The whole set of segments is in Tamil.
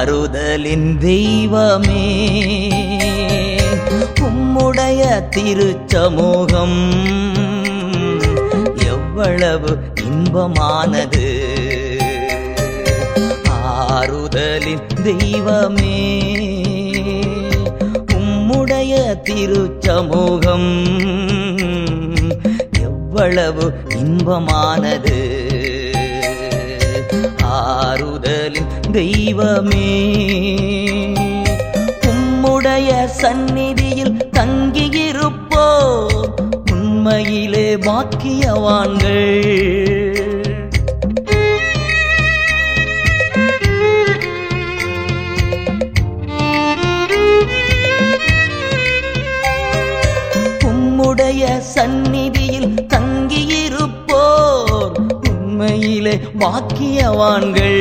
ஆறுதலின் தெய்வமே உம்முடைய திருச்சமூகம் எவ்வளவு இன்பமானது ஆறுதலின் தெய்வமே உம்முடைய திருச்சமூகம் எவ்வளவு இன்பமானது ஆறுதலின் தெய்வமே உம்முடைய சந்நிதியில் தங்கியிருப்போ உண்மையிலே பாக்கியவான்கள் உம்முடைய சந்நிதியில் தங்கியிருப்போர் உண்மையிலே வாக்கியவான்கள்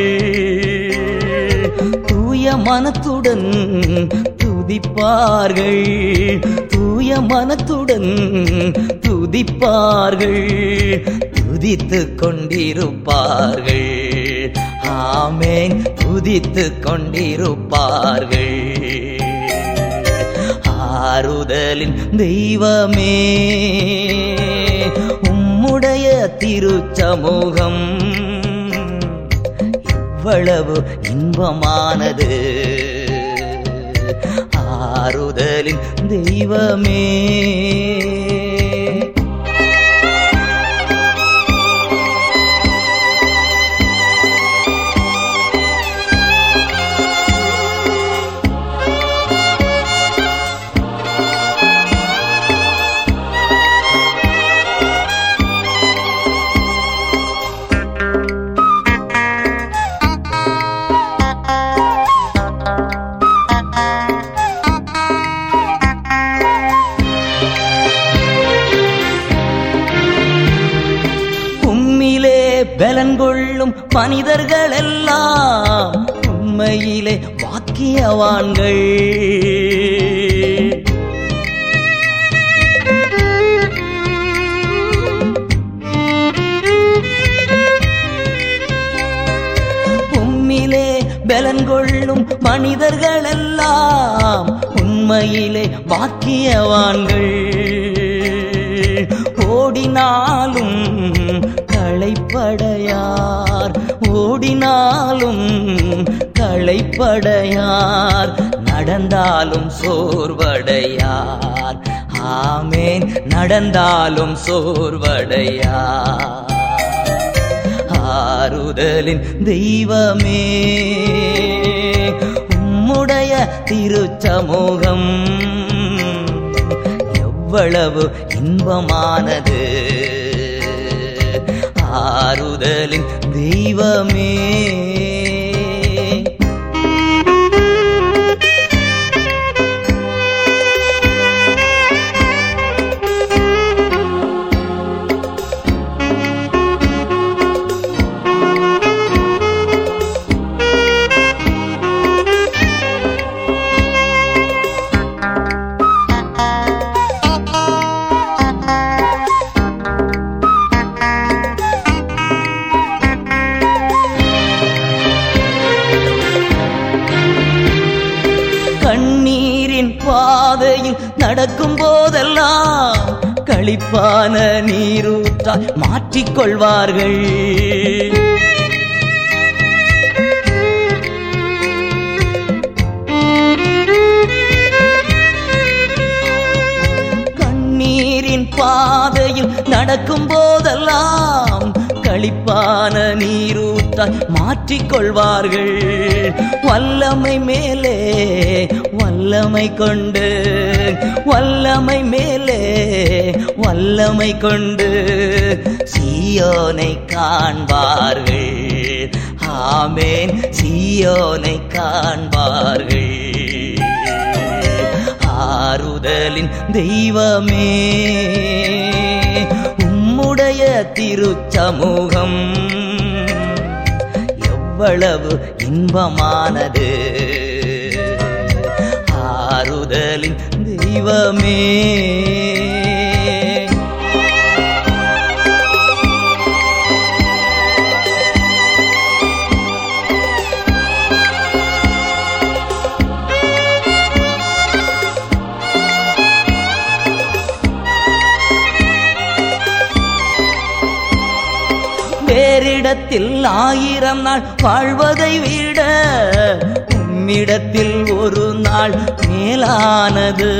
தூய மனத்துடன் துதிப்பார்கள் தூய மனத்துடன் துதிப்பார்கள் துதித்துக் கொண்டிருப்பார்கள் ஆமேன் துதித்துக் கொண்டிருப்பார்கள் ஆறுதலின் தெய்வமே உம்முடைய திருச்சமூகம் எவ்வளவு இன்பமானது ஆறுதலின் தெய்வமே உம்மிலே பலன்கொள்ளும் மனிதர்கள் எல்லாம் உண்மையிலே வாக்கியவான்கள் உம்மிலே பலன்கொள்ளும் மனிதர்கள் எல்லாம் உண்மையிலே வாக்கியவான்கள் ஓடினாலும் களைப்படையார் ஓடினாலும் களைப்படையார் நடந்தாலும் சோர்வடையார் ஆமேன் நடந்தாலும் சோர்வடையார் ஆறுதலின் தெய்வமே உம்முடைய திருச்சமூகம் எவ்வளவு இன்பமானது ஆறுதலின் தெய்வமே கண்ணீரின் பாதையில் நடக்கும் போதெல்லாம் களிப்பான நீரூற்றால் மாற்றிக்கொள்வார்கள் கண்ணீரின் பாதையில் நடக்கும் போதெல்லாம் களிப்பான நீரூற்றால் மாற்றிக்கொள்வார்கள் வல்லமை மேலே வல்லமை கொண்டு வல்லமை மேலே வல்லமை கொண்டு சீயோனை காண்பார்கள் ஆமேன் சீயோனை காண்பார்கள் ஆறுதலின் தெய்வமே உம்முடைய திருச்சமூகம் எவ்வளவு இன்பமானது ஆறுதலின் தெய்வமே வேறிடத்தில் ஆயிரம் நாள் வாழ்வதை விட உம்மிடத்தில் ஒரு நாள் மேலானது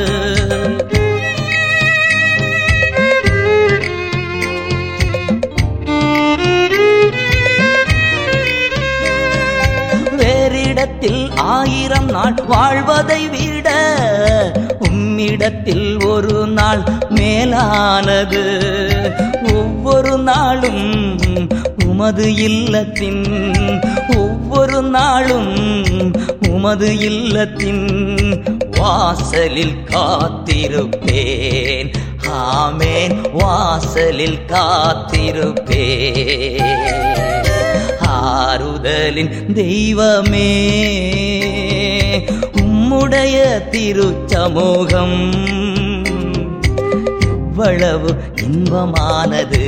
வேறிடத்தில் ஆயிரம் நாள் வாழ்வதை விட உம்மிடத்தில் ஒரு நாள் மேலானது ஒவ்வொரு நாளும் உமது இல்லத்தின் ஒவ்வொரு நாளும் உமது இல்லத்தின் வாசலில் காத்திருப்பேன் ஆமேன் வாசலில் காத்திருப்பேன் ஆறுதலின் தெய்வமே உம்முடைய திருச்சமூகம் எவ்வளவு இன்பமானது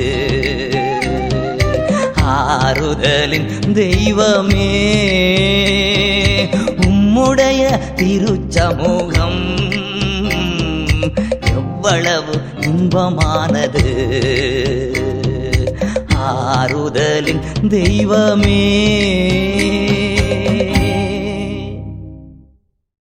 ஆறுதலின் தெய்வமே உம்முடைய திருச்சமூகம் எவ்வளவு இன்பமானது ஆறுதலின் தெய்வமே